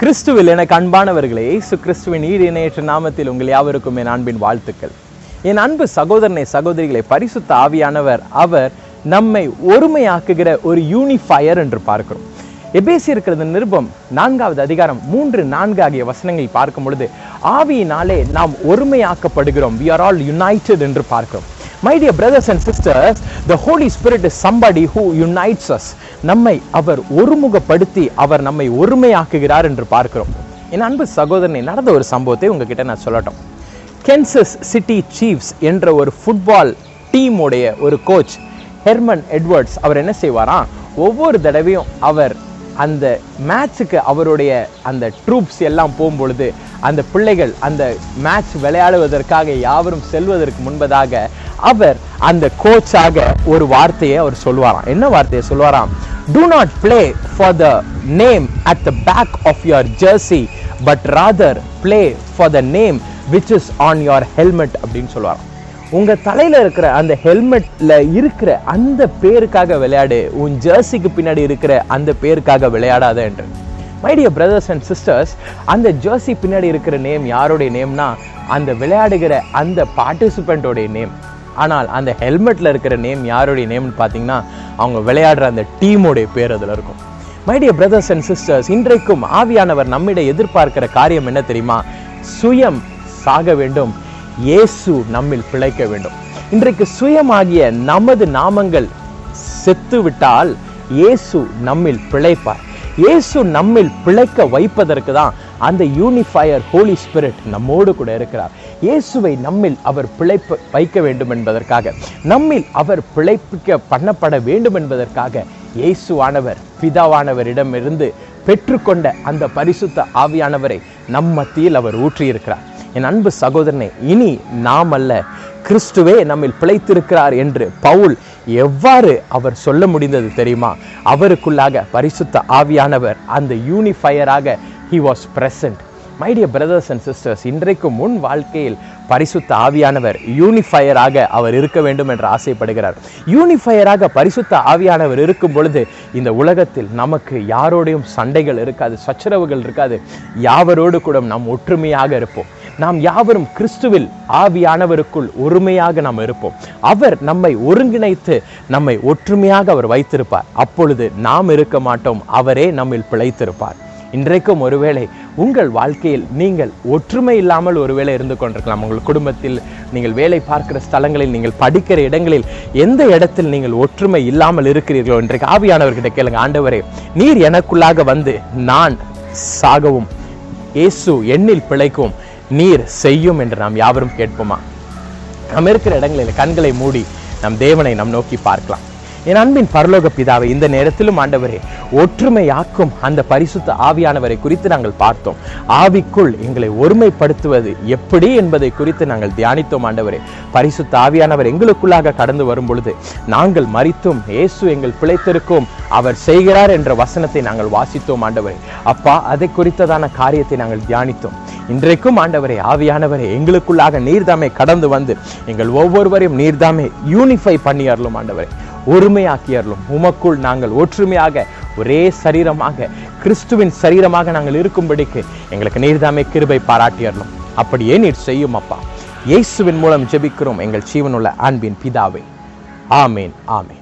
கிறிஸ்துவில் எனக்கு அன்பானவர்களே இயேசு கிறிஸ்துவின் ஈடு இணையற்ற நாமத்தில் உங்கள் யாவருக்கும் என் அன்பின் வாழ்த்துக்கள் என் அன்பு சகோதரனை சகோதரிகளை பரிசுத்த ஆவியானவர் அவர் நம்மை ஒருமையாக்குகிற ஒரு யூனிஃபயர் என்று பார்க்கிறோம் எபேசி இருக்கிறது நிருபம் நான்காவது அதிகாரம் மூன்று நான்கு ஆகிய வசனங்கள் பார்க்கும் பொழுது ஆவியினாலே நாம் ஒருமையாக்கப்படுகிறோம் we are all united என்று பார்க்கிறோம் my dear brothers and sisters the holy spirit is somebody who unites us நம்மை அவர் ஒருமுகப்படுத்தி அவர் நம்மை ஒருமையாக்குகிறார் என்று பார்க்கிறோம் என் அன்பு சகோதரனை நடந்த ஒரு சம்பவத்தை உங்ககிட்ட நான் சொல்லட்டும் கென்சஸ் சிட்டி சீஃப்ஸ் என்ற ஒரு ஃபுட்பால் டீமுடைய ஒரு கோச் ஹெர்மன் எட்வர்ட்ஸ் அவர் என்ன செய்வாராம் ஒவ்வொரு தடவையும் அவர் அந்த மேட்ச்சுக்கு அவருடைய அந்த ட்ரூப்ஸ் எல்லாம் போகும்பொழுது அந்த பிள்ளைகள் அந்த மேட்ச் விளையாடுவதற்காக யாவரும் செல்வதற்கு முன்பதாக அவர் அந்த கோச்சாக ஒரு வார்த்தையை அவர் சொல்லுவாராம் என்ன வார்த்தையை சொல்லுவாராம் do not play for the name at the back of your jersey but rather play for the name which is on your helmet அப்படின்னு சொல்லுவாராம் உங்க தலையில இருக்கிற அந்த ஹெல்மெட்ல இருக்கிற அந்த பேருக்காக விளையாடு உன் ஜெர்சிக்கு பின்னாடி இருக்கிற அந்த பேருக்காக விளையாடாத என்று my dear brothers and sisters அந்த ஜெர்சி பின்னாடி இருக்கிற நேம் யாருடைய நேம்னா அந்த விளையாடுகிற அந்த பார்ட்டிசிபெண்ட்டோடைய நேம் ஆனால் அந்த ஹெல்மெட்ல இருக்கிற நேம் யாருடைய நேம்னு பார்த்தீங்கன்னா அவங்க விளையாடுற அந்த டீமோடைய பேர் அதில் இருக்கும் my dear brothers and sisters இன்றைக்கும் ஆவியானவர் நம்மிட எதிர்பார்க்கிற காரியம் என்ன தெரியுமா சுயம் சாக வேண்டும் இயேசு நம்மில் பிழைக்க வேண்டும் இன்றைக்கு சுயமாகிய நமது நாமங்கள் செத்து விட்டால் இயேசு நம்மில் பிழைப்பார் இயேசு நம்மில் பிழைக்க வைப்பதற்கு தான் அந்த யூனிஃபயர் ஹோலி ஸ்பிரிட் நம்மோடு கூட இருக்கிறார் இயேசுவை நம்மில் அவர் பிழைப்ப வைக்க வேண்டும் என்பதற்காக நம்மில் அவர் பிழைப்பிக்க பண்ணப்பட வேண்டும் என்பதற்காக இயேசுவானவர் பிதாவானவரிடமிருந்து பெற்றுக்கொண்ட அந்த பரிசுத்த ஆவியானவரை நம் மத்தியில் அவர் ஊற்றியிருக்கிறார் என் அன்பு சகோதரனே இனி நாம் அல்ல கிறிஸ்துவே நம்மில் பிழைத்திருக்கிறார் என்று பவுல் எவ்வாறு அவர் சொல்ல முடிந்தது தெரியுமா அவருக்குள்ளாக பரிசுத்த ஆவியானவர் அந்த யூனிஃபயராக he was present my dear brothers and sisters இன்றைக்கும் முன் வாழ்க்கையில் பரிசுத்த ஆவியானவர் யூனிஃபயராக அவர் இருக்க வேண்டும் என்று ஆசைப்படுகிறார் யூனிஃபயராக பரிசுத்த ஆவியானவர் இருக்கும் பொழுது இந்த உலகத்தில் நமக்கு யாரோடையும் சண்டைகள் இருக்காது சச்சரவுகள் இருக்காது யாவரோடு கூட நாம் ஒற்றுமையாக இருப்போம் நாம் யாவரும் கிறிஸ்துவில் ஆவியானவருக்குள் ஒருமையாக நாம் இருப்போம் அவர் நம்மை ஒருங்கிணைத்து நம்மை ஒற்றுமையாக அவர் வைத்திருப்பார் அப்பொழுது நாம் இருக்க மாட்டோம் அவரே நம்மில் பிழைத்திருப்பார் இன்றைக்கும் ஒருவேளை உங்கள் வாழ்க்கையில் நீங்கள் ஒற்றுமை இல்லாமல் ஒருவேளை இருந்து கொண்டிருக்கலாம் உங்கள் குடும்பத்தில் நீங்கள் வேலை பார்க்கிற ஸ்தலங்களில் நீங்கள் படிக்கிற இடங்களில் எந்த இடத்தில் நீங்கள் ஒற்றுமை இல்லாமல் இருக்கிறீர்களோ இன்றைக்கு ஆவியானவர்கிட்ட கேளுங்க ஆண்டவரே நீர் எனக்குள்ளாக வந்து நான் சாகவும் இயேசு எண்ணில் பிழைக்கும் நீர் செய்யும் என்று நாம் யாவரும் கேட்போமா நாம் இருக்கிற இடங்களில் கண்களை மூடி நம் தேவனை நாம் நோக்கி பார்க்கலாம் என் அன்பின் பரலோக பிதாவை இந்த நேரத்திலும் ஆண்டவரே ஒற்றுமையாக்கும் அந்த பரிசுத்த ஆவியானவரை குறித்து நாங்கள் பார்த்தோம் ஆவிக்குள் எங்களை ஒருமைப்படுத்துவது எப்படி என்பதை குறித்து நாங்கள் தியானித்தோம் ஆண்டவரே பரிசுத்த ஆவியானவர் எங்களுக்குள்ளாக கடந்து வரும் பொழுது நாங்கள் மறித்தோம் இயேசு எங்கள் பிழைத்திருக்கோம் அவர் செய்கிறார் என்ற வசனத்தை நாங்கள் வாசித்தோம் ஆண்டவரே அப்பா அதை குறித்ததான காரியத்தை நாங்கள் தியானித்தோம் இன்றைக்கும் ஆண்டவரே ஆவியானவரே எங்களுக்குள்ளாக நீர்தாமே கடந்து வந்து எங்கள் ஒவ்வொருவரையும் நீர்தாமே யூனிஃபை பண்ணி அருளும் ஆண்டவரே ஒருமையாக்கியறலும் உமக்குள் நாங்கள் ஒற்றுமையாக ஒரே சரீரமாக கிறிஸ்துவின் சரீரமாக நாங்கள் இருக்கும்படிக்கு எங்களுக்கு நீர்தாமே கிருபை பாராட்டியறலும் அப்படியே நீர் செய்யும் அப்பா இயேசுவின் மூலம் ஜெபிக்கிறோம் எங்கள் ஜீவனுள்ள அன்பின் பிதாவே ஆமேன் ஆமேன்